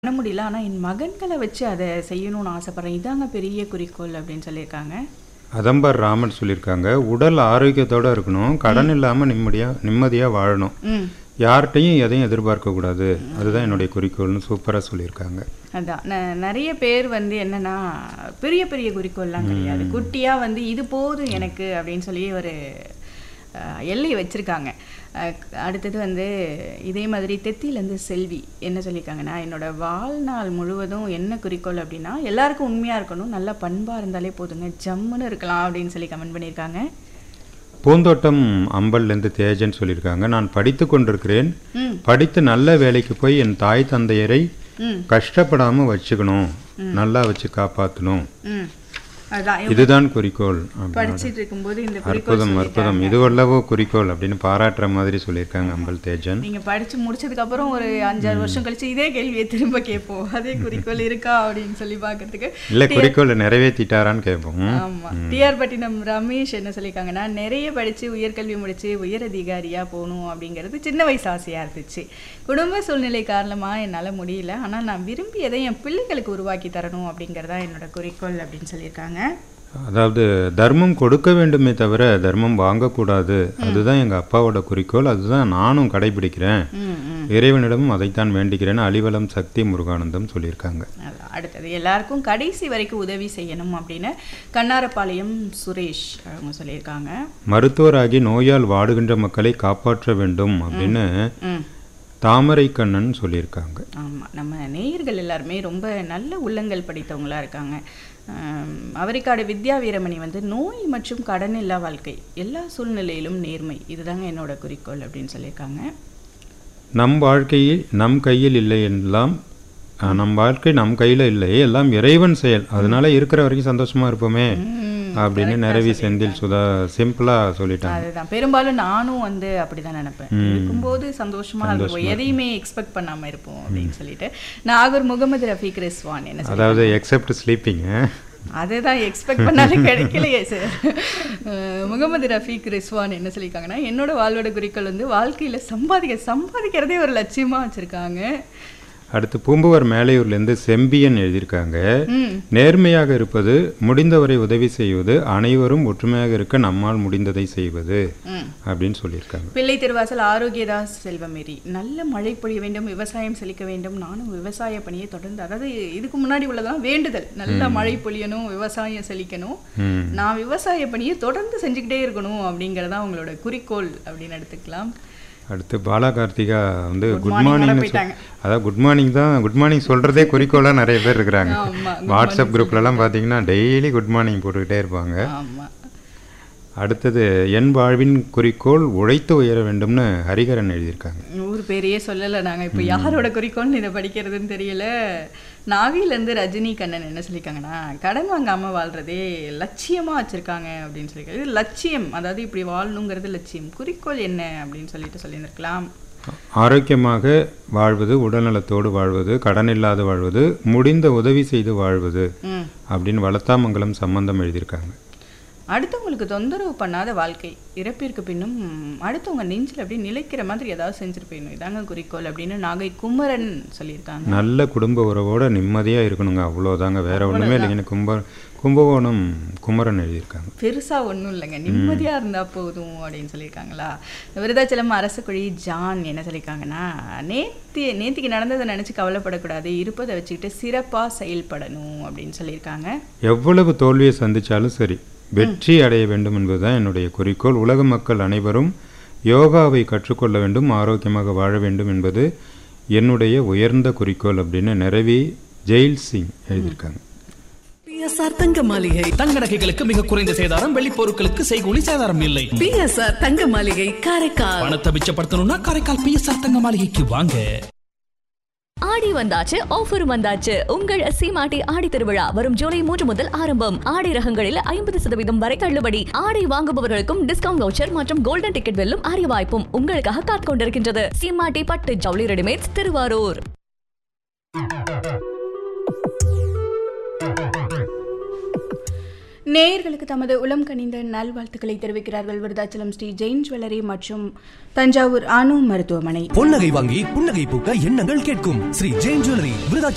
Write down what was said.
பண்ண முடியல ஆனால் என் மகன்களை வச்சு அதை செய்யணும்னு ஆசைப்பட்றேன் இதாங்க பெரிய குறிக்கோள் அப்படின்னு சொல்லியிருக்காங்க அதம்பர் ராமன் சொல்லியிருக்காங்க உடல் ஆரோக்கியத்தோடு இருக்கணும் கடன் இல்லாமல் நிம்மதியாக நிம்மதியாக வாழணும் ம் யார்கிட்டையும் எதையும் எதிர்பார்க்கக்கூடாது அதுதான் என்னுடைய குறிக்கோள்னு சூப்பராக சொல்லியிருக்காங்க அதான் ந- நிறைய பேர் வந்து என்னன்னா பெரிய பெரிய குறிக்கோள்லாம் கிடையாது குட்டியா வந்து இது போதும் எனக்கு அப்படின்னு சொல்லி ஒரு அஹ், எல்லை வச்சிருக்காங்க அஹ், அடுத்தது வந்து இதே மாதிரி தெத்திலேருந்து செல்வி என்ன சொல்லியிருக்காங்கன்னா என்னோட வாழ்நாள் முழுவதும் என்ன குறிக்கோள் அப்படின்னா எல்லாருக்கும் உண்மையா இருக்கணும் நல்ல பண்பா இருந்தாலே போதுங்க ஜம்முன்னு இருக்கலாம் அப்படின்னு சொல்லி கமெண்ட் பண்ணியிருக்காங்க பூந்தோட்டம் அம்பல்லேருந்து தேஜன் சொல்லியிருக்காங்க நான் படித்து கொண்டிருக்கிறேன் ம் படித்து நல்ல வேலைக்கு போய் என் தாய் தந்தையரை ம் கஷ்டப்படாமல் வச்சுக்கணும் நல்லா வச்சு காப்பாற்றணும் ம் அதான் இதுதான் குறிக்கோள் அப்படின்னு. படிச்சிட்டு இருக்கும்போது இந்த குறிக்கோள் அற்புதம் அற்புதம் இது வல்லவோ குறிக்கோள் அப்படின்னு பாராட்டுற மாதிரி சொல்லியிருக்காங்க அம்பல் தேஜன் நீங்க படிச்சு முடிச்சதுக்கு அப்புறம் ஒரு அஞ்சாறு வருஷம் கழிச்சு இதே கேள்வியை திரும்ப கேட்போம் அதே குறிக்கோள் இருக்கா அப்படின்னு சொல்லி பார்க்கறதுக்கு இல்லை குறிக்கோளை நிறைவேற்றிட்டாரான்னு கேட்போம் ஆமா டிஆர் பட்டினம் ரமேஷ் என்ன சொல்லியிருக்காங்கன்னா நிறைய படிச்சு உயர்கல்வி முடிச்சு உயர் அதிகாரியா போகணும் அப்படிங்கிறது சின்ன வயசு ஆசையா இருந்துச்சு குடும்ப சூழ்நிலை காரணமா என்னால முடியல ஆனா நான் விரும்பியதை என் பிள்ளைகளுக்கு உருவாக்கி தரணும் அப்படிங்கறதா என்னோட குறிக்கோள் அப்படின்னு சொல்லியிருக்காங்க அதாவது தர்மம் கொடுக்க வேண்டுமே தவிர தர்மம் வாங்கக்கூடாது அதுதான் எங்கள் அப்பாவோட குறிக்கோள் அதுதான் நானும் கடைபிடிக்கிறேன் ம் ம் இறைவனிடமும் அதைத்தான் வேண்டிக்கிறேன்னு அலிவலம் சக்தி முருகானந்தம் சொல்லியிருக்காங்க அதான். அடுத்தது எல்லாருக்கும் கடைசி வரைக்கும் உதவி செய்யணும் அப்படின்னு கண்ணாரப்பாளையம் சுரேஷ் அவங்க சொல்லியிருக்காங்க மருத்துவராகி நோயால் வாடுகின்ற மக்களை காப்பாற்ற வேண்டும் அப்படின்னு ம் தாமரை கண்ணன் சொல்லியிருக்காங்க ஆமா நம்ம நேயர்கள் எல்லாருமே ரொம்ப நல்ல உள்ளங்கள் படித்தவங்களா இருக்காங்க ஆம், அவரைக்காடு வித்யா வீரமணி வந்து நோய் மற்றும் கடன் இல்லா வாழ்க்கை எல்லா சூழ்நிலையிலும் நேர்மை இதுதாங்க என்னோட குறிக்கோள் அப்படின்னு சொல்லியிருக்காங்க நம் வாழ்க்கையில் நம் கையில் இல்லை எல்லாம் அஹ், நம் வாழ்க்கை நம் கையில் இல்லை எல்லாம் இறைவன் செயல் அதனால இருக்கிற வரைக்கும் சந்தோஷமா இருப்போமே ம், அப்படின்னு நிறவி செந்தில் சுதா சிம்பிளா சொல்லிட்டாங்க அதுதான் பெரும்பாலும் நானும் வந்து அப்படிதான் நினைப்பேன் இருக்கும்போது சந்தோஷமா இருப்போம் எதையுமே எக்ஸ்பெக்ட் பண்ணாம இருப்போம் அப்படின்னு சொல்லிட்டு நாகூர் முகமது ரஃபீக் ரிஸ்வான் என்ன சொல்றாங்க? அதாவது எக்ஸப்ட் ஸ்லீப்பிங் அதுதான் எக்ஸ்பெக்ட் பண்ணாலும் கிடைக்கலையே சார் அஹ் முகமது ரஃபீக் ரிஸ்வான் என்ன சொல்லியிருக்காங்கன்னா என்னோட வாழ்வோட குறிக்கோள் வந்து வாழ்க்கையில சம்பாதிக்க சம்பாதிக்கிறதே ஒரு லட்சியமா வச்சிருக்காங்க அடுத்து பூம்புவர் மேலையூர்லேருந்து செம்பியன் எழுதியிருக்காங்க ம் நேர்மையாக இருப்பது முடிந்தவரை உதவி செய்வது அனைவரும் ஒற்றுமையாக இருக்க நம்மால் முடிந்ததை செய்வது ம் அப்படின்னு சொல்லியிருக்காங்க பிள்ளை திருவாசல் ஆரோக்கியதாஸ் செல்வமேரி நல்ல மழை பொழிய வேண்டும் விவசாயம் செழிக்க வேண்டும் நானும் விவசாய பணியை தொடர்ந்து அதாவது இதுக்கு முன்னாடி உள்ளதெல்லாம் வேண்டுதல் நல்ல மழை பொழியணும் விவசாயம் செழிக்கணும் ம் நான் விவசாய பணியை தொடர்ந்து செஞ்சுக்கிட்டே இருக்கணும் அப்படிங்கறதா உங்களோட குறிக்கோள் அப்படின்னு எடுத்துக்கலாம் அடுத்து பாலா கார்த்திகா வந்து Good குட் morning வர மார்னிங் போயிட்டாங்க. அதான் குட் மார்னிங் தான் குட் மார்னிங் சொல்கிறதே குறிக்கோளாக நிறைய பேர் இருக்கிறாங்க ஆமா வாட்ஸ்அப் குரூப்லலாம் பார்த்தீங்கன்னா டெய்லி குட் மார்னிங் போட்டுக்கிட்டே இருப்பாங்க ஆமா அடுத்தது என் வாழ்வின் குறிக்கோள் உழைத்து உயர வேண்டும்னு ஹரிகரன் எழுதியிருக்காங்க ஊர் பேரையே சொல்லல நாங்க இப்போ யாரோட குறிக்கோள்னு இதை படிக்கிறதுன்னு தெரியல நாவில இருந்து ரஜினி கண்ணன் என்ன சொல்லியிருக்காங்கன்னா கடன் வாங்காம வாழ்றதே லட்சியமா வச்சிருக்காங்க அப்படின்னு சொல்லியிருக்காங்க இது லட்சியம் அதாவது இப்படி வாழணுங்கிறது லட்சியம் குறிக்கோள் என்ன அப்படின்னு சொல்லிட்டு சொல்லியிருந்திருக்கலாம் ஆரோக்கியமாக வாழ்வது உடல்நலத்தோடு வாழ்வது கடன் இல்லாது வாழ்வது முடிந்த உதவி செய்து வாழ்வது ம் அப்படின்னு வளத்தாமங்கலம் சம்பந்தம் எழுதியிருக்காங்க அடுத்தவங்களுக்கு தொந்தரவு பண்ணாத வாழ்க்கை இறப்பிற்கு பின்னும் அடுத்தவங்க நெஞ்சில் அப்படியே நிலைக்கிற மாதிரி ஏதாவது செஞ்சுட்டு போயிடணும் இதாங்க குறிக்கோள் அப்படின்னு நாகை குமரன் சொல்லியிருக்காங்க நல்ல குடும்ப உறவோட நிம்மதியாக இருக்கணுங்க அவ்வளோதாங்க வேற ஒன்றுமே இல்லைங்க கும்ப கும்பகோணம் குமரன் எழுதியிருக்காங்க பெருசா ஒண்ணும் இல்லைங்க நிம்மதியா இருந்தா போதும் அப்படின்னு சொல்லியிருக்காங்களா விருதாச்சலம் அரசுக்குழி ஜான் என்ன சொல்லியிருக்காங்கன்னா நேத்தி நேத்திக்கு நடந்ததை நினைச்சு கவலைப்படக்கூடாது இருப்பதை வச்சுக்கிட்டு சிறப்பா செயல்படணும் அப்படின்னு சொல்லியிருக்காங்க எவ்வளவு தோல்வியை சந்திச்சாலும் சரி வெற்றி அடைய வேண்டும் என்பதுதான் என்னுடைய குறிக்கோள் உலக மக்கள் அனைவரும் யோகாவை கற்றுக்கொள்ள வேண்டும் ஆரோக்கியமாக வாழ வேண்டும் என்பது என்னுடைய உயர்ந்த குறிக்கோள் அப்படின்னு நிறவி ஜெயில் சிங் எழுதியிருக்காங்க பிஎஸ்ஆர் தங்க மாளிகை தங்க நகைகளுக்கு மிக குறைந்த சேதாரம் வெள்ளி பொருட்களுக்கு செய்கூலி சேதாரம் இல்லை பிஎஸ்ஆர் தங்க மாளிகை காரைக்கால் பணத்தை மிச்சப்படுத்தணும்னா காரைக்கால் பிஎஸ்ஆர் தங்க மாளிகைக்கு வாங்க ஆடி வந்தாச்சு ஆஃபர் வந்தாச்சு உங்கள் சீமாட்டி ஆடி திருவிழா வரும் ஜூலை மூன்று முதல் ஆரம்பம் ஆடை ரகங்களில் ஐம்பது சதவீதம் வரை தள்ளுபடி ஆடை வாங்குபவர்களுக்கும் டிஸ்கவுண்ட் வவுச்சர் மற்றும் கோல்டன் டிக்கெட் வெல்லும் அரிய வாய்ப்பும் உங்களுக்காக காத்துக் கொண்டிருக்கின்றது சீமாட்டி பட்டு ஜவுளி ரெடிமேட்ஸ் திருவாரூர் நேயர்களுக்கு தமது உளம் கனிந்த நல்வாழ்த்துக்களை தெரிவிக்கிறார்கள் விருதாச்சலம் ஸ்ரீ ஜெயின் ஜுவல்லரி மற்றும் தஞ்சாவூர் அணு மருத்துவமனை பொன்னகை வாங்கி புன்னகை பூக்க எண்ணங்கள் கேட்கும் ஸ்ரீ ஜெயின் ஜுவல்லரி விருதாச்சலம்